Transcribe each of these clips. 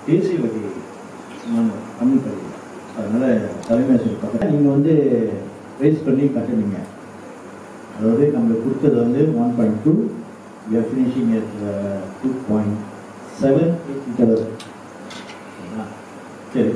தேசிய வகை மாணவர் தமிழ் பள்ளி அதனால தலைமை ஆசிரியர் பக்கத்தில் நீங்கள் வந்து ரேஸ் பண்ணி கட்டுனீங்க அதாவது நம்மளுக்கு கொடுத்தது வந்து one point two we are finishing at two point seven சரி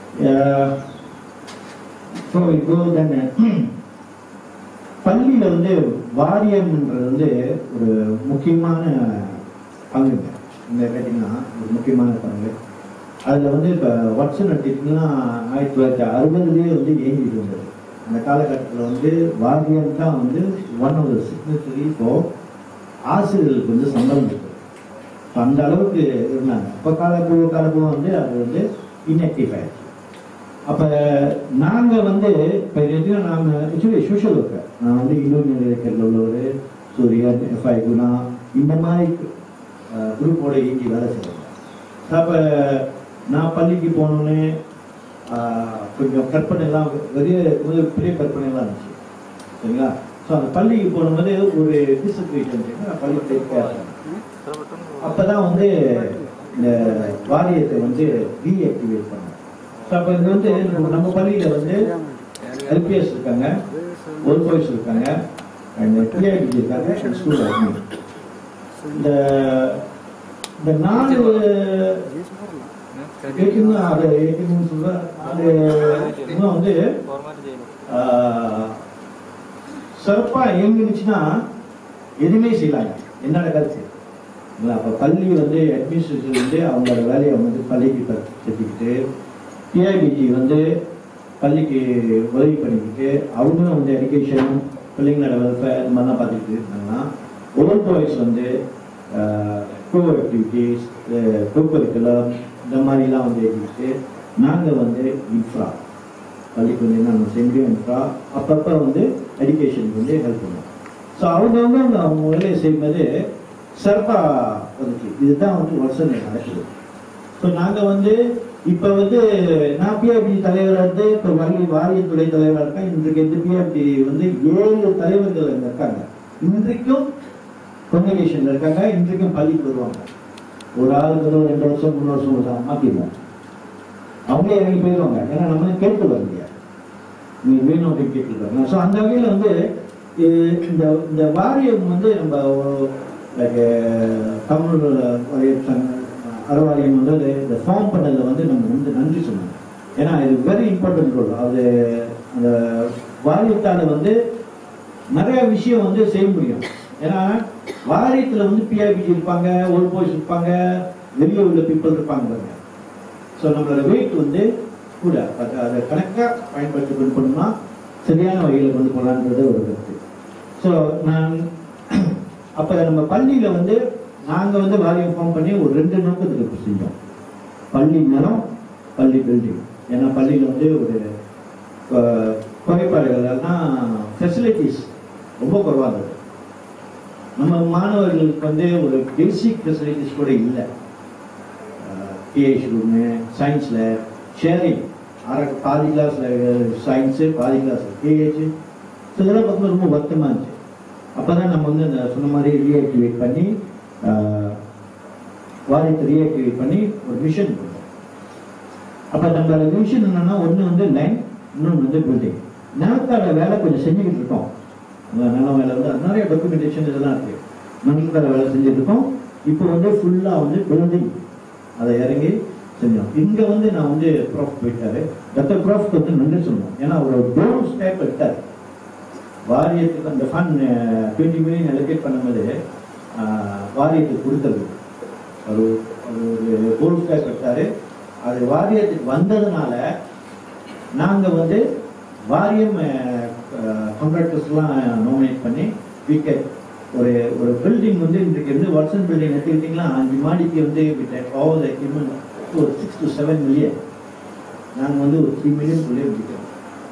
ஸோ இப்போ தென் பள்ளியில் வந்து வாரியம்ன்றது வந்து ஒரு முக்கியமான பங்குங்க இந்த கேட்டிங்கன்னா ஒரு முக்கியமான பங்கு அதில் வந்து இப்போ வாட்ஸன் எடுத்துக்கிட்டிங்கன்னா ஆயிரத்தி தொள்ளாயிரத்தி அறுபதுலேயே வந்து இயங்கிட்டு இருந்தது அந்த காலகட்டத்தில் வந்து வாரியம் தான் வந்து one of the signatory for ஆசிரியர்களுக்கு வந்து சம்பளம் இருக்குது So, அந்த அளவுக்கு இருந்தாங்க இப்போ காலப்போக காலப்போக வந்து அது வந்து இன்ஆக்டிவ் ஆயிடுச்சு அப்போ நாங்கள் வந்து இப்போ எதுவும் நாங்கள் ஆக்சுவலி சோஷியல் ஒர்க்கர் நான் வந்து இண்டோனியன் இலக்கியத்தில் உள்ளவர் சூரியன் எஃப்ஐ குணா இந்த மாதிரி குரூப்போட இயங்கி வேலை செய்வாங்க அப்போ நான் பள்ளிக்கு போனோன்னே ஆஹ், கொஞ்சம் கற்பனைலாம் பெரிய ஒரு பெரிய கற்பனைலாம் இருந்துச்சு சரிங்களா ஸோ அந்த பள்ளிக்கு போகும்போது ஒரு டிசிப்ளின் நான் பள்ளி போய் அப்பதான் வந்து இந்த வாரியத்தை வந்து ரீஆக்டிவேட் பண்ணோம் ஸோ அப்போ இது வந்து நம்ம- நம்ம பள்ளியில வந்து எல்பிஎஸ் இருக்காங்க ஓல் பாய்ஸ் இருக்காங்க அண்ட் பிஐடி இருக்காங்க ஸ்கூல் அட்மின் இந்த இந்த நாலு எயிட்டீன் அது எயிட்டீன் சொல்ற அது இன்னும் வந்து ஆஹ், சிறப்பா இயங்குனுச்சுன்னா எதுவுமே செய்யலாங்க என்னோட கருத்து இல்லைங்களா அப்போ பள்ளி வந்து அட்மினிஸ்ட்ரேஷன் வந்து அவங்களோட வேலையை வந்து பள்ளிக்கு செஞ்சுக்கிட்டு டிஐபிஜி வந்து பள்ளிக்கு உதவி பண்ணிக்கிட்டு அவங்களும் வந்து எஜுகேஷன் பிள்ளைங்களோட வெல்ஃபேர் இந்த மாதிரிலாம் பார்த்துக்கிட்டு இருந்தாங்கன்னா ஓல் பாய்ஸ் வந்து கோ ஆக்டிவிட்டீஸ் கோ கரிக்குலம் இந்த மாதிரிலாம் வந்து எழுதிட்டு நாங்கள் வந்து இன்ஃப்ரா பள்ளிக்கு வந்து என்ன செய்ய முடியும் இன்ஃப்ரா அப்பப்போ வந்து எஜுகேஷனுக்கு வந்து ஹெல்ப் பண்ணுவோம் ஸோ அவங்கவுங்க அவங்க அவங்க வேலையை செய்யும்போது சிறப்பாக வந்துச்சு இதுதான் வந்து வருஷம் நடக்குது ஸோ நாங்கள் வந்து இப்போ வந்து நான் பிஆர்பி தலைவராக இருந்து இப்போ வள்ளி வாரிய துறை தலைவராக இருக்கேன் இன்றைக்கு இந்த பிஆர்பி வந்து ஏழு தலைவர்கள் அங்க இருக்காங்க இன்றைக்கும் கம்யூனிகேஷனில் இருக்காங்க இன்றைக்கும் பள்ளிக்கு வருவாங்க ஒரு ஆளுக்கு ஒரு ரெண்டு வருஷம் மூணு வருஷம் வருஷம் மாற்றிடுவோம் அவங்களே இறங்கி போயிடுவாங்க ஏன்னா நம்மளே கேட்டு வர முடியாது நீ வேணும் அப்படின்னு கேட்டுருக்காங்க ஸோ அந்த வகையில் வந்து இ- இந்த இந்த வாரியம் வந்து நம்ம லைக் தமிழ் வாரியம் சங்க அறவாரியம் வந்து அது இந்த ஃபார்ம் பண்ணதில் வந்து நம்ம வந்து நன்றி சொல்லணும் ஏன்னா இது வெரி இம்பார்ட்டன்ட் ரோல் அது அந்த வாரியத்தால் வந்து நிறைய விஷயம் வந்து செய்ய முடியும் ஏன்னா வாரியத்தில் வந்து பிஆர்பிஜி இருப்பாங்க ஓல்ட் பாய்ஸ் இருப்பாங்க வெளியே உள்ள பீப்புள் இருப்பாங்க பாருங்க ஸோ நம்மளோட வெயிட் வந்து கூட அது அதை கணக்காக பயன்படுத்தி கொண்டு போனோம்னா சரியான வகையில் கொண்டு போகலான்றது ஒரு கருத்து ஸோ நான் அப்போ நம்ம பள்ளியில் வந்து நாங்கள் வந்து வாரியம் ஃபார்ம் பண்ணி ஒரு ரெண்டு நோக்கத்துக்கு செஞ்சோம் பள்ளி நிலம் பள்ளி பில்டிங் ஏன்னா பள்ளியில் வந்து ஒரு அஹ், குறைபாடுகள்னா ஃபெசிலிட்டிஸ் ரொம்ப குறைவாக இருந்தது நம்ம மாணவர்களுக்கு வந்து ஒரு பேசிக் ஃபெசிலிட்டிஸ் கூட இல்லை பிஹெச் ரூமு சயின்ஸில் ஷேரிங் அரை பாதி கிளாஸில் சயின்ஸு பாதி கிளாஸில் பிஹெச் ஸோ இதெல்லாம் பார்க்கும்போது ரொம்ப வருத்தமாக இருந்துச்சு அப்போ தான் நம்ம வந்து இந்த சொன்ன மாதிரி ரீஆக்டிவேட் பண்ணி ஆஹ், வாரியத்தை ரீஆக்டிவேட் பண்ணி ஒரு மிஷன் கொடுத்தோம் அப்போ நம்மளோட மிஷன் என்னன்னா ஒன்று வந்து லைன் இன்னொன்று வந்து பில்டிங் நிலத்தோட வேலை கொஞ்சம் செஞ்சுக்கிட்டு இருக்கோம் அந்த நிலம் வேலை வந்து அது நிறைய டாக்குமெண்டேஷன் இதெல்லாம் இருக்கு நிலத்தோட வேலை செஞ்சுட்டு இருக்கோம் இப்போ வந்து ஃபுல்லாக வந்து பில்டிங் அதை இறங்கி செஞ்சோம் இங்க வந்து நான் வந்து ப்ராஃப் போயிட்டாரு டாக்டர் ப்ராஃப்க்கு வந்து நன்றி சொல்லணும் ஏன்னா ஒரு டோன் ஸ்டேப் எடுத்தார் வாரியத்துக்கு அந்த ஃபண்ட் டுவெண்ட்டி மில்லியன் அலோகேட் பண்ணும்போது ஆஹ், வாரியத்துக்கு கொடுத்தது ஒரு ஒரு கோல் ஸ்டேப் எடுத்தாரு அது வாரியத்துக்கு வந்ததுனால நாங்க வந்து வாரியம் கான்ட்ராக்டர்ஸ்லாம் நாமினேட் பண்ணி விக்கெட் ஒரு ஒரு பில்டிங் வந்து இன்றைக்கு வந்து வாட்சன் பில்டிங் எடுத்துக்கிட்டிங்கன்னா அஞ்சு மாடிக்கு வந்து ஆல் எக்யூப்மெண்ட் ஒரு சிக்ஸ் டு செவன் மில்லியன் நாங்கள் வந்து ஒரு த்ரீ மில்லியன் குள்ளே விற்கிறோம்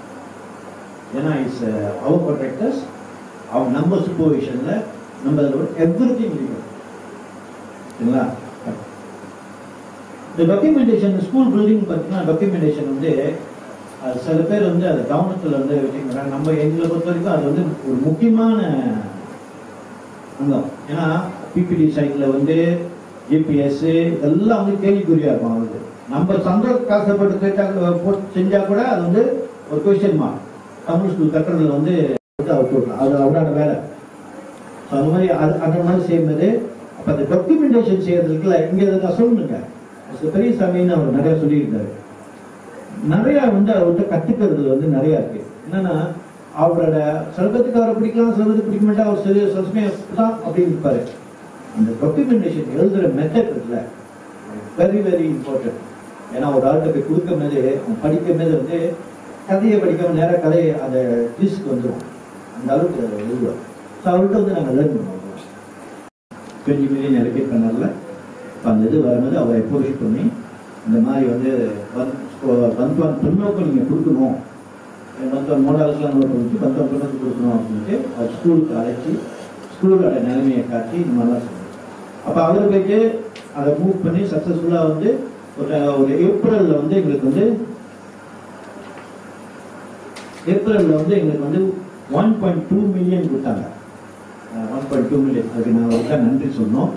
ஏன்னா இட்ஸ் அவர் கான்ட்ராக்டர்ஸ் அவர் நம்ம சூப்பர்விஷனில் நம்ம அதில் எவ்ரி திங் முடியும் சரிங்களா இந்த டாக்குமெண்டேஷன் ஸ்கூல் பில்டிங் பார்த்தீங்கன்னா டாக்குமெண்டேஷன் வந்து அது சில பேர் வந்து அது கவனத்தில் வந்து வச்சுக்கிறாங்க நம்ம எங்களை பொறுத்த வரைக்கும் அது வந்து ஒரு முக்கியமான அங்கம் ஏன்னா பிபிடி சைட்ல வந்து ஜிபிஎஸ் இதெல்லாம் வந்து கேள்விக்குறியா இருக்கும் அவங்களுக்கு நம்ம சொந்த காசப்பட்டு கேட்டா போட்டு செஞ்சா கூட அது வந்து ஒரு கொஸ்டின் மார்க் தமிழ் ஸ்கூல் கட்டுறதுல வந்து அவுட் விடலாம் அது அவரோட வேலை So, அந்த மாதிரி அது அந்த மாதிரி செய்யும்போது அப்போ அந்த டாக்குமெண்டேஷன் செய்யறதுக்குல இங்கே நான் சொல்லணுங்க பெரியசாமின்னு அவர் நிறைய சொல்லியிருந்தாரு நிறைய வந்து அவர்கிட்ட கத்துக்கிறது வந்து நிறைய இருக்கு என்னன்னா அவரோட சிலபத்துக்கு அவரை பிடிக்கலாம் சிலபத்துக்கு பிடிக்க மாட்டா அவர் சரி சில சமயம் தான் அப்படின்னு இருப்பாரு அந்த டாக்குமெண்டேஷன் எழுதுற மெத்தட் இருக்குல்ல வெரி வெரி இம்பார்ட்டன்ட் ஏன்னா ஒரு ஆள்கிட்ட போய் கொடுக்கும் போது அவன் படிக்கும் போது வந்து கதையை படிக்காம நேராக கதையை அந்த டிஸ்க்கு வந்துடும் அந்த அளவுக்கு எழுதுவார் ஸோ அவர்கிட்ட வந்து நாங்கள் லேர்ன் பண்ணுவோம் கொஞ்சம் மில்லியன் எலக்ட் பண்ணல இப்போ அந்த இது வரும்போது அவரை அப்ரோச் பண்ணி இந்த மாதிரி வந்து பந்த்வான் பின்னோக்கம் நீங்கள் கொடுக்கணும் பந்த்வான் மூணாவதுலாம் நோட் வச்சு பந்த்வான் பின்னோக்கம் கொடுக்கணும் அப்படின்ட்டு அவர் ஸ்கூலுக்கு அழைச்சி ஸ்கூலோட நிலைமையை காட்டி இந்த மாதிரிலாம் சொன்னார் அப்போ அவர் போயிட்டு அதை மூவ் பண்ணி சக்ஸஸ்ஃபுல்லாக வந்து ஒரு ஒரு ஏப்ரலில் வந்து எங்களுக்கு வந்து ஏப்ரலில் வந்து எங்களுக்கு வந்து ஒன் பாயிண்ட் டூ மில்லியன் கொடுத்தாங்க ஒன் பாயிண்ட் டூ மில்லியன் அதுக்கு நான் அவருக்கா நன்றி சொன்னோம்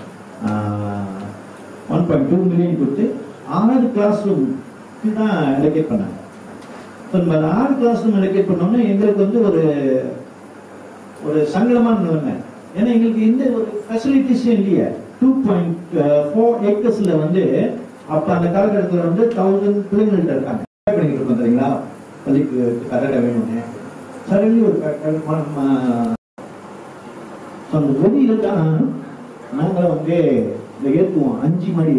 ஒன் பாயிண்ட் டூ மில்லியன் கொடுத்து ஆறு கிளாஸ் ரூம்க்கு தான் அலோகேட் பண்ணாங்க ஸோ நம்ம அந்த ஆறு கிளாஸ் ரூம் அலோகேட் பண்ணோம்னா எங்களுக்கு வந்து ஒரு ஒரு சங்கடமான நிலைமை ஏன்னா எங்களுக்கு எந்த ஒரு ஃபெசிலிட்டிஸும் இல்லையே டூ பாயிண்ட் ஃபோர் ஏக்கர்ஸ்ல வந்து அப்ப அந்த காலகட்டத்தில் வந்து தௌசண்ட் பிள்ளைங்கள்ட்ட இருக்காங்க பண்ணிக்கிட்டு இருக்கோம் தெரியுங்களா பள்ளிக்கு கட்டட வேணும்னு சடன்லி ஒரு அந்த வெளியில தான் நாங்கள் வந்து இந்த ஏற்றுவோம் அஞ்சு மணி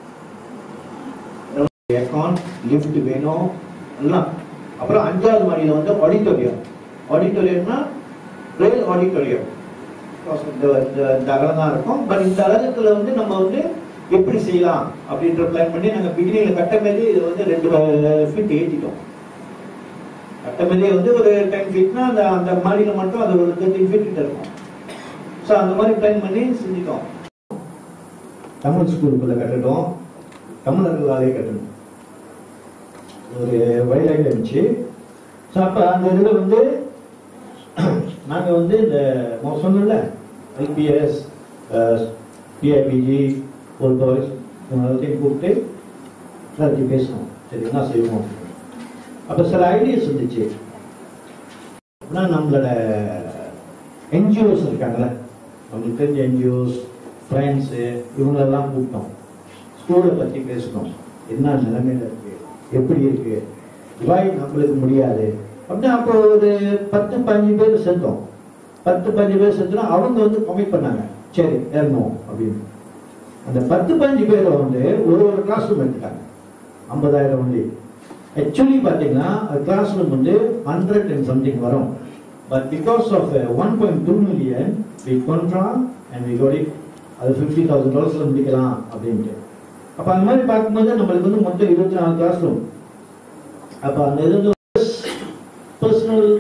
ஏற்கும் லிஃப்ட் வேணும் எல்லாம் அப்புறம் அஞ்சாவது மாடியில வந்து ஆடிட்டோரியம் ஆடிட்டோரியம்னா ரயில் ஆடிட்டோரியம் இந்த இந்த- இந்த அகலம் தான் இருக்கும் பட் இந்த அகலத்துல வந்து நம்ம வந்து எப்படி செய்யலாம் அப்படின்ற பிளான் பண்ணி நாங்க பிகினிங்ல கட்டமேலே இது வந்து ரெண்டு ஃபீட் ஏற்றிட்டோம் கட்டமேலே வந்து ஒரு டென் ஃபீட்னா அந்த அந்த மாடியில மட்டும் அது ஒரு தேர்ட்டின் ஃபீட் கிட்ட இருக்கும் ஸோ அந்த மாதிரி பிளான் பண்ணி செஞ்சுட்டோம் தமிழ் ஸ்கூலுக்குள்ள கட்டட்டும் தமிழர்களாலே கட்டணும் ஒரு வயலாக இருந்துச்சு ஸோ அப்போ அந்த இதில் வந்து நாங்கள் வந்து இந்த நான் சொன்னல எல்பிஎஸ் பிஐபிஜி ஒரு பாய்ஸ் எல்லாத்தையும் கூப்பிட்டு எல்லாத்தையும் பேசணும் சரி என்ன செய்வோம் அப்போ சில ஐடியாஸ் இருந்துச்சு அப்படின்னா நம்மளோட என்ஜிஓஸ் இருக்காங்கல்ல நம்மளுக்கு தெரிஞ்ச என்ஜிஓஸ் ஃப்ரெண்ட்ஸு இவங்களெல்லாம் கூப்பிட்டோம் ஸ்கூலை பற்றி பேசணும் என்ன நிலைமையில இருக்கு எப்படி இருக்கு வாய் நம்மளுக்கு முடியாது அப்படின்னா அப்போ ஒரு பத்து பதினஞ்சு பேர் சேர்த்தோம் பத்து பதினஞ்சு பேர் சேர்த்தோம் அவங்க வந்து கமிட் பண்ணாங்க சரி ஏறணும் அப்படின்னு அந்த பத்து பதினஞ்சு பேரை வந்து ஒரு ஒரு கிளாஸ் ரூம் எடுத்துட்டாங்க ஐம்பதாயிரம் வந்து ஆக்சுவலி பார்த்தீங்கன்னா கிளாஸ் ரூம் வந்து ஹண்ட்ரட் அண்ட் சம்திங் வரும் but because of one point two million we control and we got it அது ஃபிஃப்டி தௌசண்ட் டாலர்ஸில் முடிக்கலாம் அப்படின்ட்டு அப்போ அந்த மாதிரி பார்க்கும்போது நம்மளுக்கு வந்து மொத்தம் இருபத்தி நாலு கிளாஸ் ரூம் அப்போ அந்த இது வந்து பர்சனல்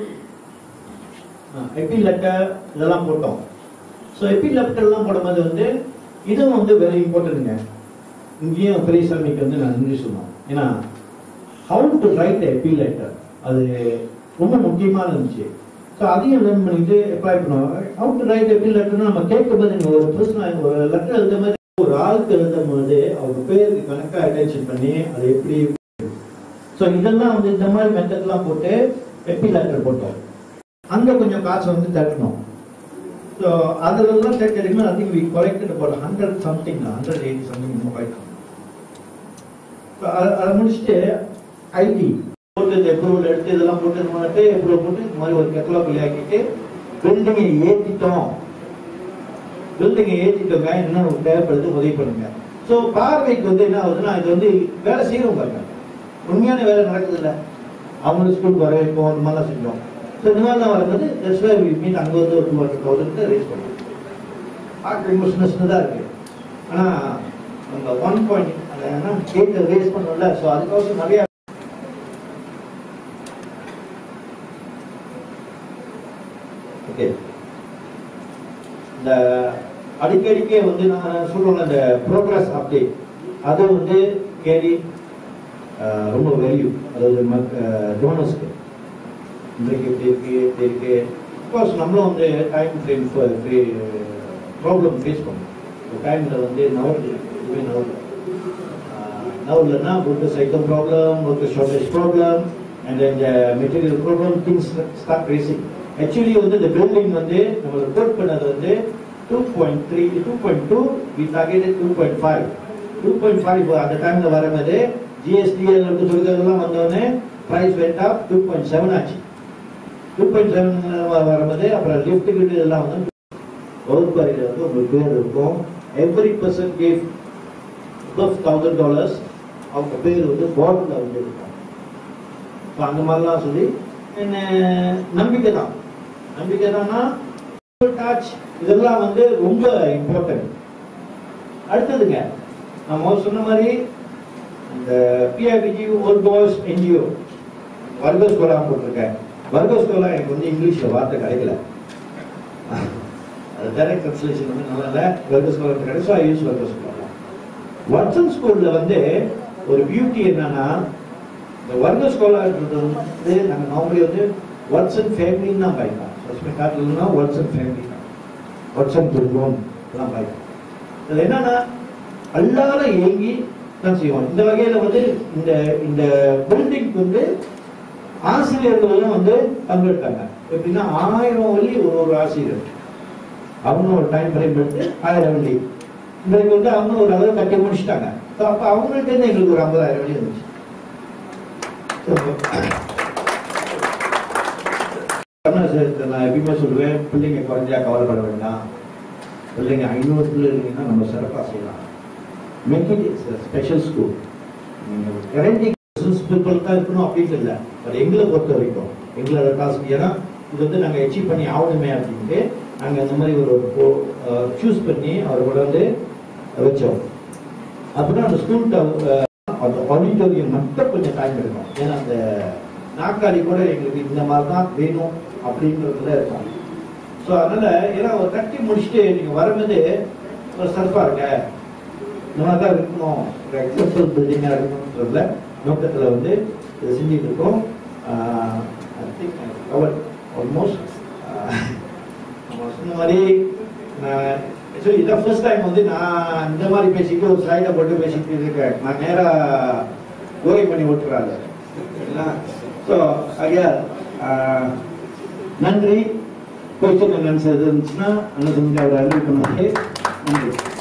எபி லெட்டர் இதெல்லாம் போட்டோம் ஸோ எபி லெட்டர்லாம் போடும்போது வந்து இதுவும் வந்து வெரி இம்பார்ட்டன்ட்ங்க இங்கேயும் பெரியசாமிக்கு வந்து நான் நன்றி சொல்லணும் ஏன்னா ஹவு டு ரைட் எபி லெட்டர் அது ரொம்ப முக்கியமான இருந்துச்சு ஸோ அதையும் லேர்ன் பண்ணிட்டு அப்ளை பண்ணுவோம் ஹவு டு ரைட் எபி லெட்டர்னு நம்ம கேட்கும்போது நீங்க ஒரு பர்சன் ஒரு லெட்டர் எழுத மாதிரி ஒரு ஆளுக்கு எழுதும் போது அவங்க பேருக்கு கணக்காக அட்டென்ஷன் பண்ணி அது எப்படி ஸோ இதெல்லாம் வந்து இந்த மாதிரி மெத்தட்லாம் போட்டு எபி லெட்டர் போட்டோம் அங்க கொஞ்சம் காசு வந்து தட்டணும் ஸோ அதெல்லாம் செட் எடுக்கணும் I think we collected about hundred something hundred eighty something நம்ம கலெக்ட் அதை முடிச்சுட்டு ஐடி போட்டு இந்த அப்ரூவல் எடுத்து இதெல்லாம் போட்டு இது பண்ணிட்டு அப்ரூவல் போட்டு இந்த மாதிரி ஒரு கெட்டலாக் ஆக்கிட்டு பில்டிங்கை ஏற்றிட்டோம் பில்டிங்கை ஏற்றிட்டோங்க என்ன தேவைப்படுது உதவி பண்ணுங்க ஸோ பார்வைக்கு வந்து என்ன ஆகுதுன்னா இது வந்து வேலை செய்யறோம் பாருங்க உண்மையான வேலை நடக்குது இல்லை அவங்களும் ஸ்கூலுக்கு வர வைப்போம் இந்த மாதிரிலாம் செஞ்சோம் ஸோ இந்த மாதிரிலாம் வரும்போது தட்ஸ் வை வி மீன் அங்கே வந்து ஒரு டூ ஹண்ட்ரட் தௌசண்ட் ரேஸ் பண்ணுவோம் பார்க்க ரொம்ப சின்ன சின்னதாக இருக்கு ஆனால் நம்ம ஒன் பாயிண்ட் அந்த கேட்டை ரேஸ் பண்ணோம்ல ஸோ அதுக்கோசம் நிறைய ஓகே இந்த அடிக்கடிக்கே வந்து நான் சொல்றோம்ல இந்த ப்ரோக்ரஸ் அப்டேட் அது வந்து கேடி அஹ், ரொம்ப வேல்யூ அதாவது டோனர்ஸ்க்கு இன்றைக்கு எப்படி இருக்கு எப்படி இருக்கு அஃப்கோர்ஸ் நம்மளும் வந்து டைம் ஃப்ரேம் ப்ராப்ளம் ஃபேஸ் பண்ணுவோம் டைமில் வந்து நவருது எதுவுமே நவருது Now இல்லைன்னா workers cycle problem, workers shortage problem, and then the material problem, things start raising. Actually வந்து இந்த building வந்து நம்ம report பண்ணது வந்து 2.3, 2.2, we targeted 2.5. 2.5 அந்த டைம்ல வரும்போது ஜிஎஸ்டி இருக்கு சொல்கிறதெல்லாம் வந்தோடனே price went up 2.7 ஆச்சு 2.7 வரும்போது அப்புறம் லிஃப்ட் கிட்ட எல்லாம் வந்து வகுப்பறையில் வந்து உங்களுக்கு பேர் இருக்கும் every person gave plus thousand dollars அவங்க பேர் வந்து போர்டில் வந்து இருக்கும் ஸோ அந்த மாதிரிலாம் சொல்லி என்ன நம்பிக்கை தான் நம்பிக்கை தான்னா டாச் இதெல்லாம் வந்து ரொம்ப இம்பார்ட்டன்ட் அடுத்ததுங்க நம்ம சொன்ன மாதிரி இந்த பிஆர்பிஜி ஓல்ட் பாய்ஸ் என்ஜிஓ வர்க்க ஸ்கோலா போட்டிருக்கேன் வர்க்க ஸ்கோலா எனக்கு வந்து இங்கிலீஷ்ல வார்த்தை கிடைக்கல அது டைரக்ட் ட்ரான்ஸ்லேஷன் வந்து நல்லா இல்லை வர்க்க ஸ்கோலா கிடையாது ஸோ ஐ யூஸ் வர்க்க ஸ்கோலா வாட்சன் ஸ்கூல்ல வந்து ஒரு பியூட்டி என்னன்னா இந்த வர்க்க ஸ்கோலான்றது வந்து நாங்கள் நார்மலி வந்து வாட்சன் ஃபேமிலின்னு தான் பாய்க்கலாம் சஸ்மே காட்டுலன்னா வாட்சன் ஃபேமிலி தான் வாட்சன் குடும்பம் எல்லாம் பாய்க்கலாம் இது என்னன்னா அல்லாத ஏங்கி தான் செய்வோம் இந்த வகையில வந்து இந்த இந்த பில்டிங் வந்து ஆசிரியர்கள் எல்லாம் வந்து பங்கெடுத்தாங்க எப்படின்னா ஆயிரம் வழி ஒரு ஒரு ஆசிரியர் அவங்க ஒரு டைம் ஃப்ரேம் எடுத்து ஆயிரம் வழி இன்றைக்கு வந்து அவங்க ஒரு அளவு கட்டி முடிச்சிட்டாங்க ஸோ அப்போ அவங்கள்ட்ட இருந்து எங்களுக்கு ஒரு ஐம்பதாயிரம் வழி வந்துச்சு So, அண்ணா சார் நான் எப்பயுமே சொல்லுவேன் பிள்ளைங்க குறைஞ்சா கவலைப்பட வேண்டாம் பிள்ளைங்க ஐநூறு பிள்ளை இருக்கீங்கன்னா நம்ம சிறப்பாக செய்யலாம் மேக் இட் ஸ்பெஷல் ஸ்கூல் கரண்டி பீப்புள் தான் இருக்கணும் அப்படின்ட்டு இல்லை பட் எங்களை பொறுத்த வரைக்கும் எங்களோட டாஸ்க் ஏன்னா இது வந்து நாங்கள் அச்சீவ் பண்ணி ஆகணுமே அப்படின்ட்டு நாங்கள் அந்த மாதிரி ஒரு சூஸ் பண்ணி அவர் கூட வந்து வச்சோம் அப்புறம் அந்த ஸ்கூல் அந்த ஆடிட்டோரியம் மட்டும் கொஞ்சம் டைம் எடுக்கும் ஏன்னா அந்த நாற்காலி கூட எங்களுக்கு இந்த மாதிரி தான் வேணும் அப்படின்றதுல இருக்கும் ஸோ அதனால ஏன்னா ஒரு கட்டி முடிச்சுட்டு நீங்க வரும்போது ஒரு சர்ஃபா இருக்க இந்த மாதிரி தான் இருக்கணும் ஒரு எக்ஸப்ஷனல் பில்டிங்காக இருக்கணுன்றதுல நோக்கத்தில் வந்து இதை செஞ்சுட்டு இருக்கோம் ஐ திங்க் கவர் ஆல்மோஸ்ட் நம்ம சொன்ன மாதிரி நான் ஆக்சுவலி இதான் ஃபர்ஸ்ட் டைம் வந்து நான் இந்த மாதிரி பேசிட்டு ஒரு ஸ்லைடை போட்டு பேசிட்டு இருக்கேன் நான் நேராக கோரி பண்ணி விட்டுறாங்க ஸோ ஐயா நன்றி கொஸ்டின் ஆன்சர் இருந்துச்சுன்னா அண்ணன் செஞ்சு அவர் அறிவிப்பு நன்றி